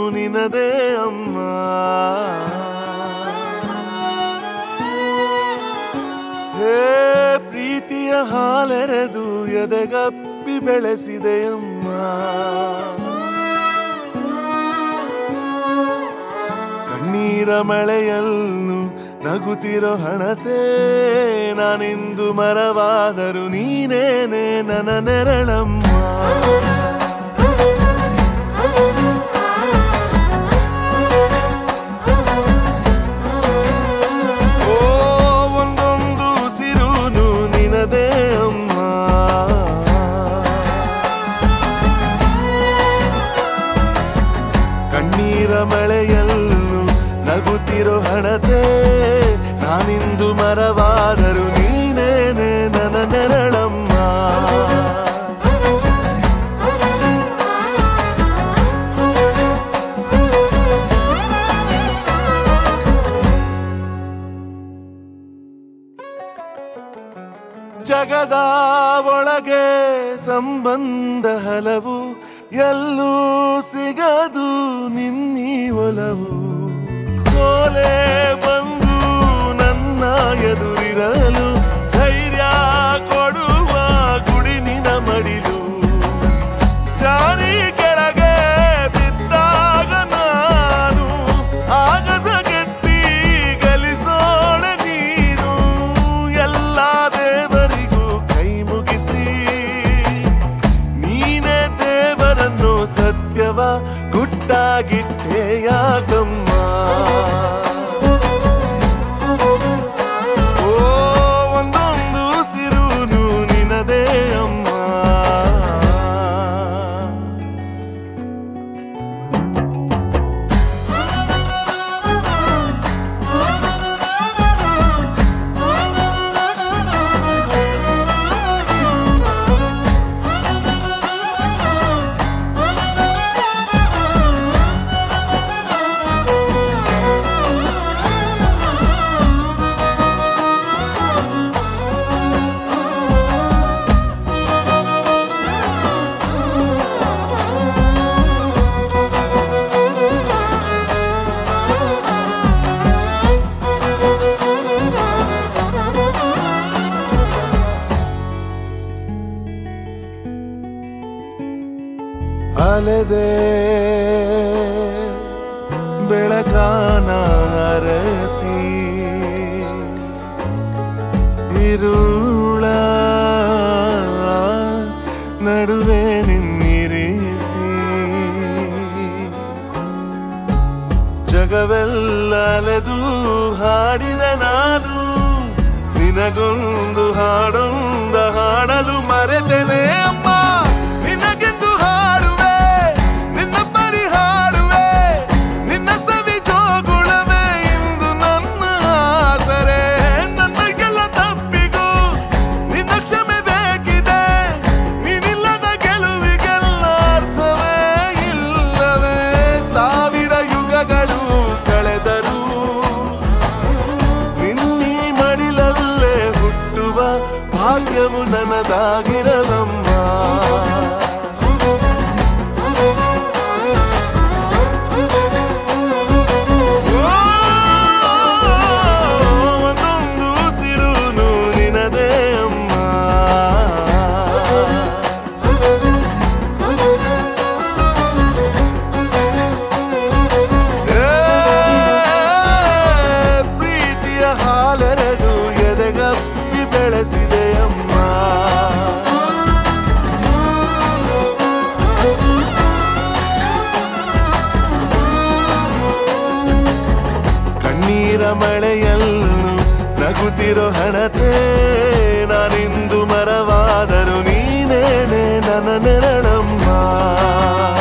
ನಿನದೇ ಅಮ್ಮ ಹೇ ಪ್ರೀತಿಯ ಹಾಲೆರೆದು ಎದೆಗಪ್ಪಿ ಬೆಳೆಸಿದೆಯಮ್ಮ ಕಣ್ಣೀರ ಮಳೆಯಲ್ಲೂ ನಗುತ್ತಿರೋ ಹಣತೆ ನಾನಿಂದು ಮರವಾದರು ನೀನೇನೆ ನನ್ನ ನೆರಳಮ್ಮ ಓ ಒಂದೊಂದು ಸಿರುನು ನಿನದೇ ಅಮ್ಮ ಕಣ್ಣೀರ ಮಳೆಯಲ್ಲೂ ನಗುತ್ತಿರೋ ಹಣತೆ ನಾನಿಂದು ಮರವಾದರು ನೀನೇನೆ ನನ್ನ ನೆರಳಮ್ಮ ಜಗದ ಒಳಗೆ ಸಂಬಂಧ ಹಲವು ಎಲ್ಲೂ ಸಿಗದು ನಿನ್ನೀ ಒಲವು ಸೋಲೆ ಬಂದು ನನ್ನ ಎದುರಿರಲು ಧೈರ್ಯ ಕೊಡುವ ಗುಡಿ ನಿನ ಮಡಿಲು ಜಾರಿ ಕೆಳಗೆ ಬಿದ್ದಾಗ ನಾನು ಆಗಸ ಗೆದ್ದಿ ಗಳಿಸೋಣ ನೀನು ಎಲ್ಲ ದೇವರಿಗೂ ಕೈ ಮುಗಿಸಿ ನೀನೇ ದೇವರನ್ನು ಸತ್ಯವ ಗುಟ್ಟಾಗಿಟ್ಟೆ ಯಾಕಮ್ಮ ಓ ಒಂದೊಂದು ಸಿರುನು ನಿನದೇ ಅಮ್ಮ ಅಲೆದೆ ಬೆಳಕಾನ ಅರಸಿ ಇರುಳ ನಡುವೆ ನಿನ್ನಿರಿಸಿ ಜಗವೆಲ್ಲ ಅಲೆದು ಹಾಡಿದ ನಾನು ನಿನಗೊಂದು ಹಾಡೊಂದ ಹಾಡಲು ಮರೆತೆನೆ ಅಮ್ಮ ನಿನಗೆಂದು ಹಾಡುವೆ ನಿನ್ನ ಪರಿ ಹಾಡುವೆ ನಿನ್ನ ಸವಿ ಜೋಗುಳವೇ ಇಂದು ನನ್ನ ಆಸರೆ ನನ್ನಗೆಲ್ಲ ತಪ್ಪಿಗೂ ನಿನ್ನ ಕ್ಷಮೆ ಬೇಕಿದೆ ನೀನಿಲ್ಲದ ಗೆಲುವಿಗೆಲ್ಲ ಅರ್ಥವೇ ಇಲ್ಲವೇ ಸಾವಿರ ಯುಗಗಳು ಕಳೆದರು ನಿನ್ನೀ ಮಡಿಲಲ್ಲೇ ಹುಟ್ಟುವ ಭಾಗ್ಯವು ನನದಾಗಿರಲಮ್ಮ ಓ, ಒಂದೊಂದು ಸಿರುನು ನಿನದೇ ಅಮ್ಮ ಏ, ಪ್ರೀತಿಯ ಹಾಲೆರೆದು ಎದೆಗಪ್ಪಿ ಬೆಳೆಸಿದೆಯಮ್ಮ ಕಣ್ಣೀರ ಮಳೆಯಲ್ಲೂ ನಗುತ್ತಿರೋ ಹಣತೆ ನಾನಿಂದು ಮರವಾದರು ನೀನೇನೆ ನನ್ನ ನೆರಳಮ್ಮ